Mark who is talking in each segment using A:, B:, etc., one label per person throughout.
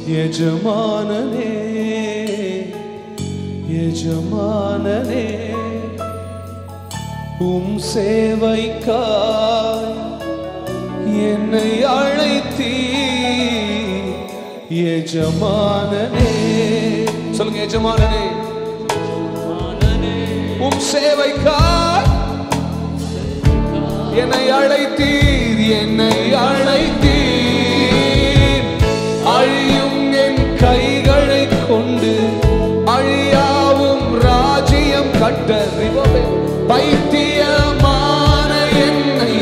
A: எஜமானனே எஜமானனே உம் சேவைக்காய் என்னை அழைத்தீ எஜமானனே சொல்லுங்க எஜமானனே உம் சேவைக்காய் என்னை அழைத்தீர் என்னை அழைத்தீர் அழியும் என் கைகளை கொண்டு அழியாவும் ராஜ்யம் கட்ட பைத்தியமான என்னை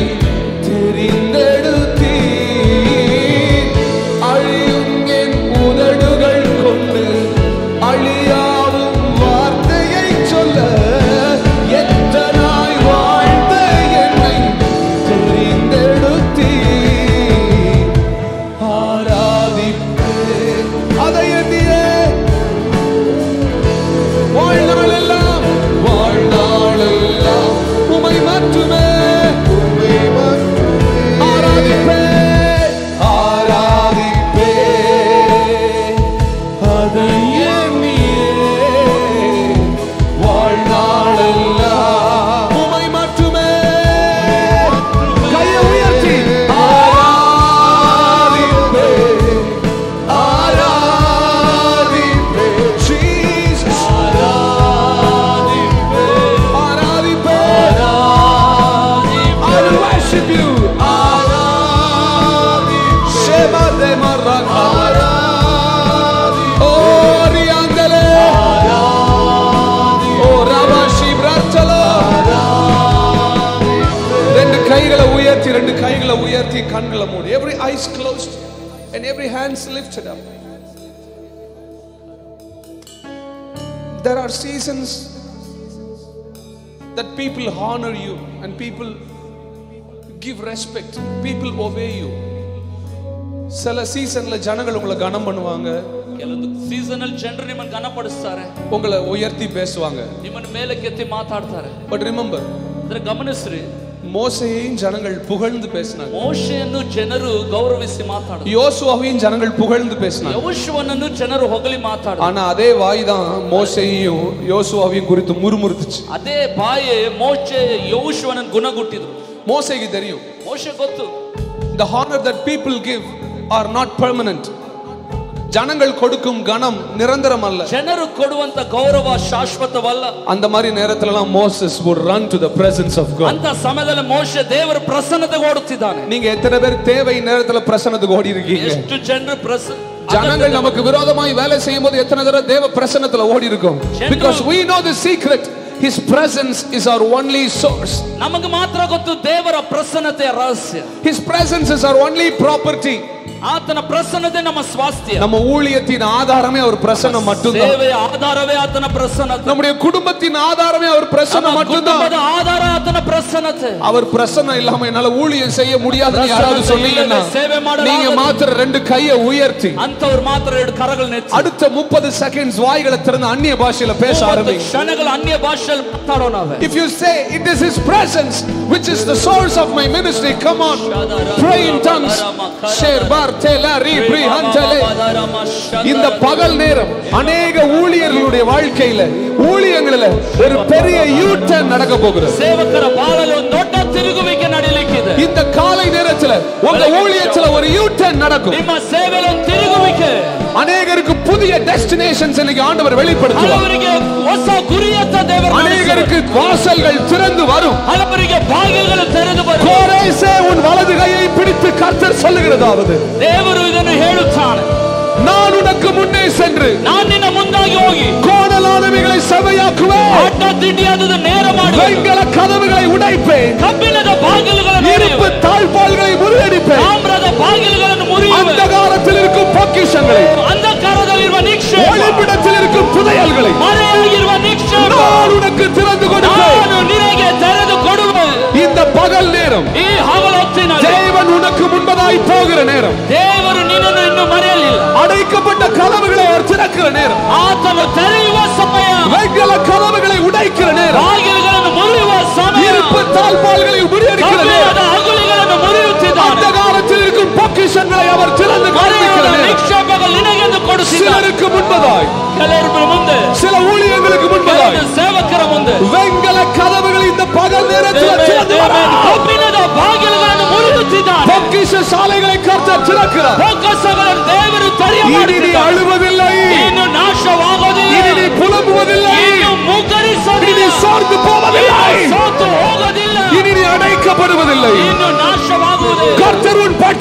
A: தெரிந்தெடுத்தீர் அழியும் என் உதடுகள் கொண்டு அழியாவும் வார்த்தையை சொல்ல எத்தனாய் வாழ்ந்த என்னை தெரிந்தெடுத்தீர் ஆராதிப்பேன் அதை எண்ணியே வாழ்நாளெல்லாம் வாழ்நாளெல்லாம் உமை மட்டுமே உமை மட்டுமே ஆராதிப்பேன் ஆராதிப்பேன் அதை எண்ணியே வாழ்நாளெல்லாம் உமை மட்டுமே கையை உயர்த்தி ஆராதிப்பேன் ஆராதிப்பேன் Jesus ஆராதிப்பேன் I will worship you Shema de Maraka Oh Riandele Oh Rabashi Bratala ரெண்டு கைகளை உயர்த்தி ரெண்டு கைகளை உயர்த்தி கண்களை மூடி every eyes closed and every hands lifted up there are seasons that people honor you and people give respect people obey you சில சீசன்ல ஜனங்கள் உங்களை கனம் பண்ணுவாங்க
B: ಕೆಲವೊಂದು ಸೀಸನ್ ಅಲ್ಲಿ ಜನರು ನಿಮ್ಮನ್ನು ಘನಪಡಿಸ್ತಾರೆ
A: உங்களை உயர்த்தி பேசுவாங்க
B: ನಿಮ್ಮನ್ನ ಮೇಲಕ್ಕೆತ್ತಿ ಮಾತಾಡ್ತಾರೆ
A: பட் ரிமெம்பர்
B: ಅಂದ್ರೆ ಗಮನಿಸ್ರಿ
A: மோசையையும் ஜனங்கள் புகழ்ந்து பேசினாங்க
B: ಮೋಶೆಯನ್ನು ಜನರು ಗೌರವಿಸಿ ಮಾತಾಡಿದ್ರು
A: யோசுவாவையும் ஜனங்கள் புகழ்ந்து பேசினாங்க
B: ಯೌಶುವನನ್ನು ಜನರು ಹೊಗಳಿ ಮಾತಾಡಿದ್ರು
A: ஆனா அதே வாய் தான் மோசையையும் யோசுவாவையும் குறித்து முறுமுறுத்துச்சு
B: ಅದೇ ಬಾಯೆ ಮೋಶೆ ಯೌಶುವನನ್ನು ಗುಣಗುಟ್ಟಿದ್ರು
A: மோசைக்கு தெரியும்
B: ಮೋಶೆ ಗೊತ್ತು
A: the honor that people give are not permanent ஜனங்கள் கொடுக்கும் கணம் நிரந்தரம் அல்ல
B: ಜನರು ಕೊಡುವಂತ ಗೌರವ ಶಾಶ್ವತವಲ್ಲ
A: அந்த மாதிரி நேரத்துலலாம் Moses would run to the presence of God
B: ಅಂತ ಸಮಯದಲ್ಲಿ ಮೋಶೆ ದೇವರ ಪ್ರಸನ್ನತೆಗೆ ಓಡುತ್ತಿದ್ದಾನೆ
A: நீங்க எத்தனை பேர் தேவை நேரத்துல பிரசன்னத்துக்கு ஓடி இருக்கீங்க
B: ಎಷ್ಟು ಜನರು ಪ್ರಸ
A: ஜனங்கள் நமக்கு விரோதமாய் வேலை செய்யும் போது எத்தனை தடவை தேவ பிரசன்னத்துல ஓடி இருக்கோம்
B: ஜனங்கள்
A: because we know the secret his presence is our only source
B: ನಮಗೆ ಮಾತ್ರ ಗೊತ್ತು ದೇವರ ಪ್ರಸನ್ನತೆಯ ರಹಸ್ಯ
A: his presence is our only property
B: ಆತನ ಪ್ರಸನ್ನತೆ ನಮ್ಮ ಸ್ವಾಸ್ಥ್ಯ
A: நம்ம ஊழியத்தின் ஆதாரமே அவர் பிரசன்னம் மட்டும்தான்
B: ಸೇವೆಯ ಆಧಾರವೇ ಆತನ ಪ್ರಸನ್ನತೆ
A: நம்முடைய குடும்பத்தின் ஆதாரமே அவர் பிரசன்னம்
B: ನಮ್ಮ
A: மட்டும்தான்
B: ಕುಟುಂಬದ ಆಧಾರ ಆತನ ಪ್ರಸನ್ನತೆ
A: அவர் பிரசன்னம் இல்லாம என்னால ஊழியம் செய்ய முடியாதுன்னு யாராவது
B: பிரசன்னத்தை
A: சொன்னீங்கன்னா
B: இல்லದೆ சேವೆ ಮಾಡಲಾಗದು.
A: நீங்க மாத்திர ரெண்டு கையை உயர்த்தி
B: ಅಂತವ್ರು ಮಾತ್ರ ಎರಡು ಕರಗಳನ್ನ ಎತ್ತಿ
A: அடுத்த முப்பது செகண்ட்ஸ் வாய்களை திறந்து அந்நிய பாஷையில பேச
B: ಮೂವತ್ತು
A: ஆரம்பிங்க
B: ಕ್ಷಣಗಳ ಅನ್ಯ ಭಾಷೆಯಲ್ಲಿ ಮಾತಾಡೋಣ ನಾವೇ
A: If you say it is His presence which is the source of my ministry, come on, pray in tongues. Share bar tela ri pri hantele. இந்த பகல் நேரம் அநேக ஊழியர்களுடைய வாழ்க்கையில ஊழியங்களில ஒரு பெரிய யூ டர்ன் நடக்க போகிறது
B: ಸೇವಕರ ಬಾಳಲ್ಲಿ ಒಂದು ದೊಡ್ಡ ತಿರುಗುವಿಕೆ ನಡೀಲಿಕ್ಕಿದೆ
A: இந்த காலை நேரத்துல உங்க ஊழியத்துல ஒரு யூ டர்ன் நடக்கும்
B: ನಿಮ್ಮ ಸೇವೆಯಲ್ಲಿ ಒಂದು ತಿರುಗುವಿಕೆ
A: அநேகருக்கு புதிய டெஸ்டினேஷன்ஸ் இன்னைக்கு ஆண்டவர் வெளிப்படுத்துவார்
B: ಹಲವರಿಗೆ ಹೊಸ ಗುರಿಯತ್ತ ದೇವರು ನಡೆಸುವರು.
A: அநேகருக்கு வாசல்கள் திறந்து வரும்
B: ಹಲವರಿಗೆ ಬಾಗಿಲುಗಳು ತೆರೆದು ಬರುವ
A: கோரேசே உன் வலது கையை பிடித்து கர்த்தர் சொல்லுகிறதாவது
B: ದೇವರು ಇದನ್ನು ಹೇಳುತ್ತಾನೆ
A: நான் உனக்கு முன்னே சென்று
B: ನಾನು ನಿನ್ನ ಮುಂದಾಗಿ ಹೋಗಿ
A: கோணலானவைகளை செவையாக்குவேன்
B: ಅಡ್ಡ ತಿಂಡಿಯಾದದ್ದು ನೇರ ಮಾಡುವೆ
A: வெண்கல கதவுகளை உடைப்பேன்
B: ಕಬ್ಬಿಣದ ಬಾಗಿಲುಗಳನ್ನು
A: இருப்பு
B: ಮುರಿಯುವೆ.
A: தாழ்பால்களை முறியடிப்பேன்
B: ತಾಮ್ರದ ಬಾಗಿಲುಗಳನ್ನು ಮುರಿಯುವೆ
A: அந்த காலத்தில் இருக்கும் பொக்கிஷங்களை
B: ಅಂಧಕಾರದಲ್ಲಿರುವ ನಿಕ್ಷೇಪ
A: ஒளிப்பிடத்தில் இருக்கும் புதையல்களை
B: ಮರೆಯಾಗಿರುವ ನಿಕ್ಷೇಪ
A: நான் உனக்கு திறந்து கொடுப்பேன்
B: ನಾನು ನಿನಗೆ ತೆರೆದು ಕೊಡುವೆ
A: இந்த பகல் நேரம்
B: ಈ ಹಗಲೊತ್ತಿನಲ್ಲಿ
A: தேவன் உனக்கு முன்பதாய் போகிற நேரம்
B: ದೇವರು ನಿನ್ನನ್ನು ಇನ್ನು ಮರೆಯಲಿಲ್ಲ
A: அடைக்கப்பட்ட கதவுகளை அவர் திறக்கிற நேரம்
B: ಆತನು ತೆರೆಯುವ ಸಮಯ
A: வெண்கல கதவுகளை உடைக்கிற நேரம்
B: ಬಾಗಿಲುಗಳನ್ನು ಮುರಿಯುವ ಸಮಯ
A: இருப்பு தாழ்பால்களை முறியடிக்கிற நேரம்
B: ಕಬ್ಬಿಣದ ಹಗುಲಿಗಳನ್ನು ಮುರಿಯುತ್ತಿದ್ದಾನೆ
A: அந்த காலத்தில் இருக்கும் பொக்கிஷங்களை அவர் திறந்து காண்பிக்கிற
B: ಮರೆಯಾದ
A: நேரம்
B: ನಿಕ್ಷೇಪಗಳು ನಿನಗೆಂದು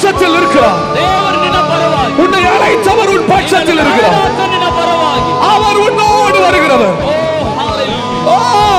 A: பட்சத்தில் இருக்கிறார்
B: ದೇವರು ನಿನ್ನ ಪರವಾಗಿ
A: உன்னை அழைத்தவர் உன் பட்சத்தில்
B: ನಿನ್ನನ್ನು
A: இருக்கிறார்
B: ಆರಾಧ ನಿನ್ನ ಪರವಾಗಿ
A: அவர் உன்னோடு வருகிறவர்
B: ಓ hallelujah.
A: ஓ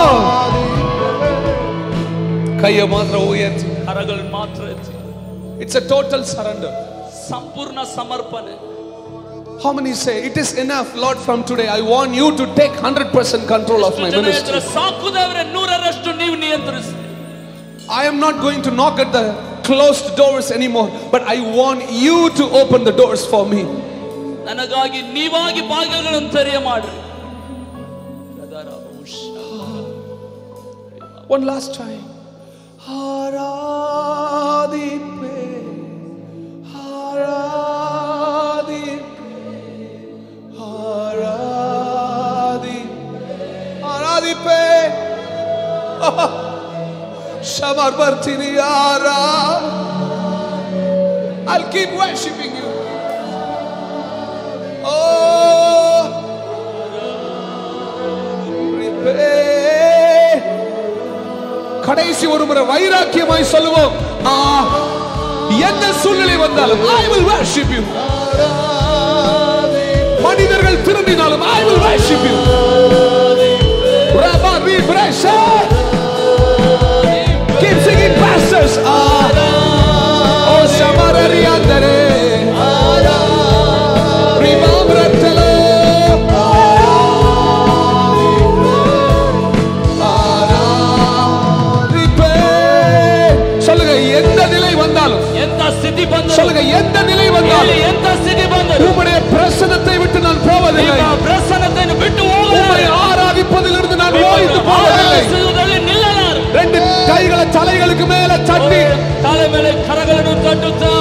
A: கையை மாத்திரம் உயர்த்தி
B: ಕರಗಳು ಮಾತ್ರ ಎತ್ತಿ.
A: இட்ஸ் a total surrender
B: ಸಂಪೂರ್ಣ ಸಮರ್ಪಣೆ
A: how many say it is enough lord from today i want you to take 100% control of my
B: ಜನ
A: ministry
B: ಎದುರು ಸಾಕು ದೇವರೇ ನೂರರಷ್ಟು ನೀವು ನಿಯಂತ್ರಿಸಿ
A: i am not going to knock at the closed doors anymore but i want you to open the doors for me
B: ನನಗಾಗಿ ನೀವಾಗಿ ಬಾಗಿಲುಗಳನ್ನು ತೆರೆಯ ಮಾಡ್ರಿ
A: one last time ஆராதிப்பே ஆராதிப்பே ஆராதி ஆராதிப்பே சமர்பர்த்தினி ஆரா I'll keep worshiping you. Oh, prepare. கடைசி ஒரு முறை வைராக்கியமாய் சொல்லுவோம் ஆ, என்ன சூழ்நிலை வந்தாலும் I will worship you. மனிதர்கள் திரும்பினாலும் I will worship you. Rabba Vibresha. Keep singing pastors. Ah. Oh Shamarari Andere. Rimamratalo. ஆராதிப்பே. சொல்லுங்க எந்த நிலை வந்தாலும்
B: ಎಂತ ಸ್ಥಿತಿ ಬಂದ
A: சொல்லுங்க எந்த நிலை வந்தாலும்
B: ಎಂತ ಸ್ಥಿತಿ ಬಂದರು
A: உம்முடைய பிரசனத்தை விட்டு நான் போவதில்லை
B: ನಿಮ್ಮ ಪ್ರಸನ್ನತೆಯನ್ನು ಬಿಟ್ಟು
A: உம்மை
B: ಹೋಗಲಾರೆ.
A: ஆராதிப்பதிலிருந்து நான்
B: ನಿಮ್ಮ
A: ஓய்ந்து போவதில்லை
B: ಆರಾಧಿಸುವುದರಲ್ಲಿ ನಿಲ್ಲಲಾರೆ
A: ரெண்டு கைகளை தலைகளுக்கு மேல தட்டி
B: ತಲೆ ಮೇಲೆ ಕರಗಳನ್ನು ತಟ್ಟುತ್ತಾ